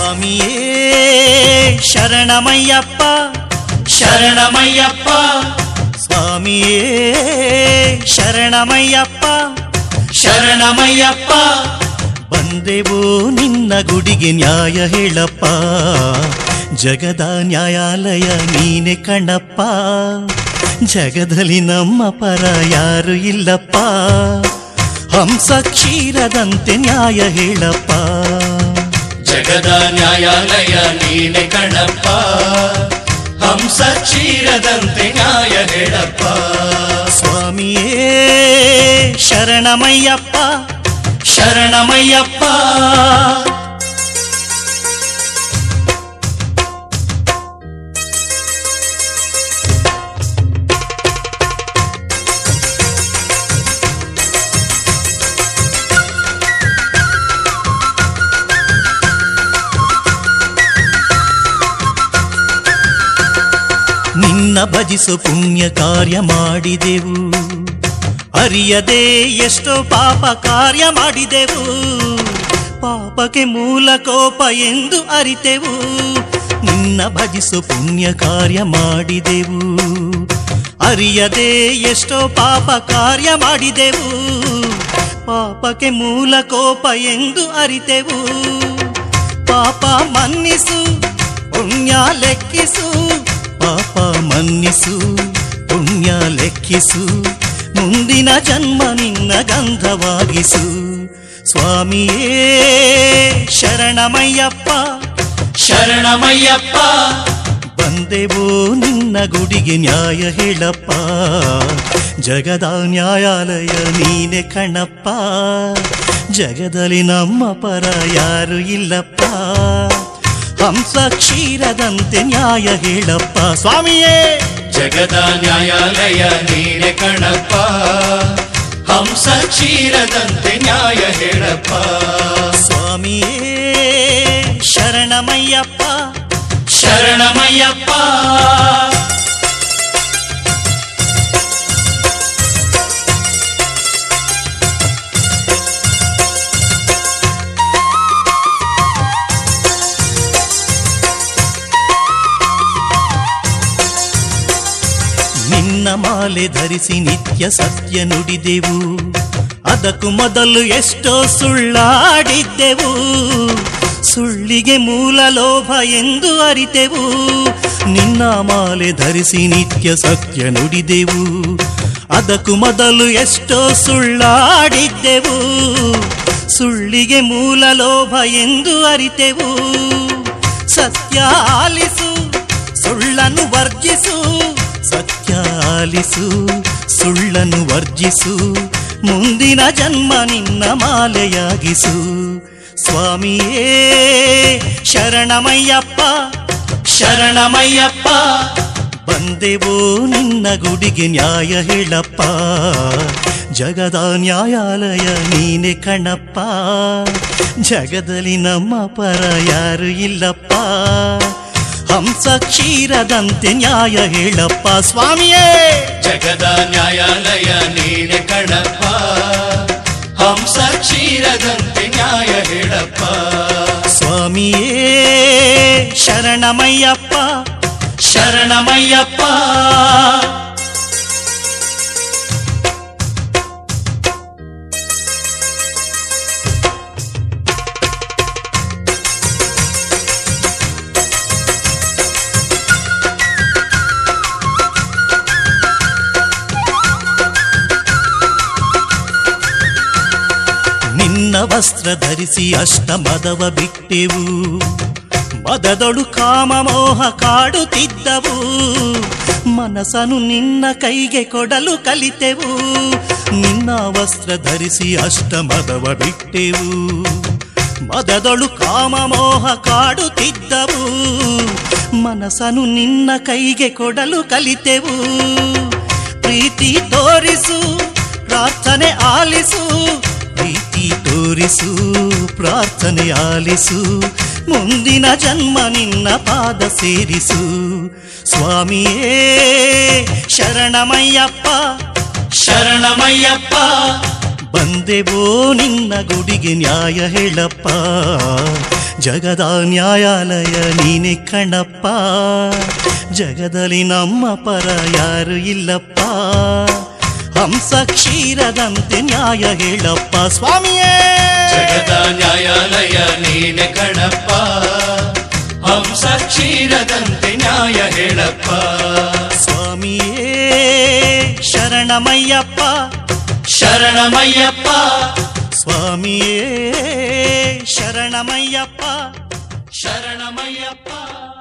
ಸ್ವಾಮಿಯೇ ಶರಣಮಯ್ಯಪ್ಪ ಶರಣಮಯ್ಯಪ್ಪ ಸ್ವಾಮಿಯೇ ಶರಣಮಯ್ಯಪ್ಪ ಶರಣಮಯ್ಯಪ್ಪ ಬಂದೆವು ನಿನ್ನ ಗುಡಿಗೆ ನ್ಯಾಯ ಹೇಳಪ್ಪ ಜಗದ ನ್ಯಾಯಾಲಯ ನೀನೆ ಕಣಪ್ಪ ಜಗದಲ್ಲಿ ನಮ್ಮ ಪರ ಯಾರು ಇಲ್ಲಪ್ಪ ಹಂಸ ಕ್ಷೀರದಂತೆ ನ್ಯಾಯ ಹೇಳಪ್ಪ ಜಗದ ನ್ಯಾಯಾಲಯ ನೀನೆ ಕಣಪ್ಪ ಹಂಸ ಕ್ಷೀರದಂತೆ ನ್ಯಾಯ ಹೇಳಪ್ಪ ಸ್ವಾಮಿಯೇ ಶರಣಮಯ್ಯಪ್ಪ ಶರಣಮಯ್ಯಪ್ಪ ನಿನ್ನ ಭಜಿಸು ಪುಣ್ಯ ಕಾರ್ಯ ಮಾಡಿದೆವು ಅರಿಯದೆ ಎಷ್ಟೋ ಪಾಪ ಕಾರ್ಯ ಮಾಡಿದೆವು ಪಾಪಕ್ಕೆ ಮೂಲ ಕೋಪ ಎಂದು ಅರಿತೆವು ನಿನ್ನ ಭಜಿಸು ಪುಣ್ಯ ಕಾರ್ಯ ಮಾಡಿದೆವು ಅರಿಯದೆ ಎಷ್ಟೋ ಪಾಪ ಕಾರ್ಯ ಮಾಡಿದೆವು ಪಾಪಕ್ಕೆ ಮೂಲ ಕೋಪ ಎಂದು ಅರಿತೆವು ಪಾಪ ಮನ್ನಿಸು ಪುಣ್ಯ ಲೆಕ್ಕಿಸು ಪಾಪ ಮನ್ನಿಸು ಪುಣ್ಯ ಲೆಕ್ಕಿಸು ಮುಂದಿನ ಜನ್ಮ ನಿನ್ನ ಗಂಧವಾಗಿಸು ಸ್ವಾಮಿಯೇ ಶರಣಮಯ್ಯಪ್ಪ ಶರಣಮಯ್ಯಪ್ಪ ಬಂದೆವು ನಿನ್ನ ಗುಡಿಗೆ ನ್ಯಾಯ ಹೇಳಪ್ಪ ಜಗದ ನ್ಯಾಯಾಲಯ ನೀನೆ ಕಣಪ್ಪ ಜಗದಲ್ಲಿ ನಮ್ಮ ಪರ ಯಾರು ಇಲ್ಲಪ್ಪ ಹಂಸ ಕ್ಷೀರದಂತೆ ನ್ಯಾಯ ಹೇಳಪ್ಪ ಸ್ವಾಮಿಯೇ ಜಗದ ನ್ಯಾಯಾಲಯ ನೀನೆ ಕಣಪ್ಪ ಹಂಸ ಕ್ಷೀರದಂತೆ ನ್ಯಾಯ ಹೇಳಪ್ಪ ಸ್ವಾಮಿಯೇ ಶರಣಮಯ್ಯಪ್ಪ ಶರಣಮಯ್ಯಪ್ಪ ನಿನ್ನ ಮಾಲೆ ಧರಿಸಿ ನಿತ್ಯ ಸತ್ಯ ನುಡಿದೆವು ಅದಕ್ಕೂ ಮೊದಲು ಎಷ್ಟೋ ಸುಳ್ಳಾಡಿದ್ದೆವು ಸುಳ್ಳಿಗೆ ಮೂಲ ಲೋಭ ಎಂದು ಅರಿತೆವು ನಿನ್ನ ಮಾಲೆ ಧರಿಸಿ ನಿತ್ಯ ಸತ್ಯ ನುಡಿದೆವು ಅದಕ್ಕೂ ಮೊದಲು ಎಷ್ಟೋ ಸುಳ್ಳಾಡಿದ್ದೆವು ಸುಳ್ಳಿಗೆ ಮೂಲ ಲೋಭ ಎಂದು ಅರಿತೆವು ಸತ್ಯ ಆಲಿಸು ಸುಳ್ಳನ್ನು ವರ್ಜಿಸು ಸತ್ಯ ಆಲಿಸು ಸುಳ್ಳನ್ನು ವರ್ಜಿಸು ಮುಂದಿನ ಜನ್ಮ ನಿನ್ನ ಮಾಲೆಯಾಗಿಸು ಸ್ವಾಮಿಯೇ ಶರಣಮಯ್ಯಪ್ಪ ಶರಣಮಯ್ಯಪ್ಪ ಬಂದೆವೋ ನಿನ್ನ ಗುಡಿಗೆ ನ್ಯಾಯ ಹೇಳಪ್ಪ ಜಗದ ನ್ಯಾಯಾಲಯ ನೀನೆ ಕಣಪ್ಪ ಜಗದಲ್ಲಿ ನಮ್ಮ ಪರ ಯಾರು ಇಲ್ಲಪ್ಪ ಹಂಸ ಕ್ಷೀರದಂತೆ ನ್ಯಾಯ ಹೇಳಪ್ಪ ಸ್ವಾಮಿಯೇ ಜಗದ ನ್ಯಾಯಾಲಯ ನೀನೆ ಕಣಪ್ಪ ಹಂಸ ಕ್ಷೀರದಂತೆ ನ್ಯಾಯ ಹೇಳಪ್ಪ ಸ್ವಾಮಿಯೇ ಶರಣಮಯ್ಯಪ್ಪ ಶರಣಮಯ್ಯಪ್ಪ ನಿನ್ನ ವಸ್ತ್ರ ಧರಿಸಿ ಅಷ್ಟ ಮದವ ಬಿಟ್ಟೆವು ಮದದೊಳು ಕಾಮ ಮೋಹ ಕಾಡುತ್ತಿದ್ದವು ಮನಸ್ಸನ್ನು ನಿನ್ನ ಕೈಗೆ ಕೊಡಲು ಕಲಿತೆವು ನಿನ್ನ ವಸ್ತ್ರ ಧರಿಸಿ ಅಷ್ಟ ಮದವ ಬಿಟ್ಟೆವು ಮದದೊಳು ಕಾಮ ಮೋಹ ಕಾಡುತ್ತಿದ್ದವು ಮನಸ್ಸನ್ನು ನಿನ್ನ ಕೈಗೆ ಕೊಡಲು ಕಲಿತೆವು ಪ್ರೀತಿ ತೋರಿಸು ಪ್ರಾರ್ಥನೆ ಆಲಿಸು ಪ್ರೀತಿ ತೋರಿಸು ಪ್ರಾರ್ಥನೆ ಆಲಿಸು ಮುಂದಿನ ಜನ್ಮ ನಿನ್ನ ಪಾದ ಸೇರಿಸು ಸ್ವಾಮಿಯೇ ಶರಣಮಯ್ಯಪ್ಪ ಜಗದ ನ್ಯಾಯಾಲಯ ನೀನೆ ಕಣಪ್ಪ ಜಗದಲ್ಲಿ ನಮ್ಮ ಪರ ಯಾರು ಇಲ್ಲಪ್ಪ ಹಂಸ ಕ್ಷೀರದಂತೆ ನ್ಯಾಯ ಹೇಳಪ್ಪ ಸ್ವಾಮಿಯೇ ಜಗದ ನ್ಯಾಯಾಲಯ ನೀನೆ ಕಣಪ್ಪ ಹಂಸ ಕ್ಷೀರದಂತೆ ನ್ಯಾಯ ಹೇಳಪ್ಪ ಸ್ವಾಮಿಯೇ ಶರಣಮಯ್ಯಪ್ಪ ಶರಣಮಯ್ಯಪ್ಪ ಸ್ವಾಮಿಯೇ ಶರಣಮಯ್ಯಪ್ಪ ಶರಣಮಯ್ಯಪ್ಪ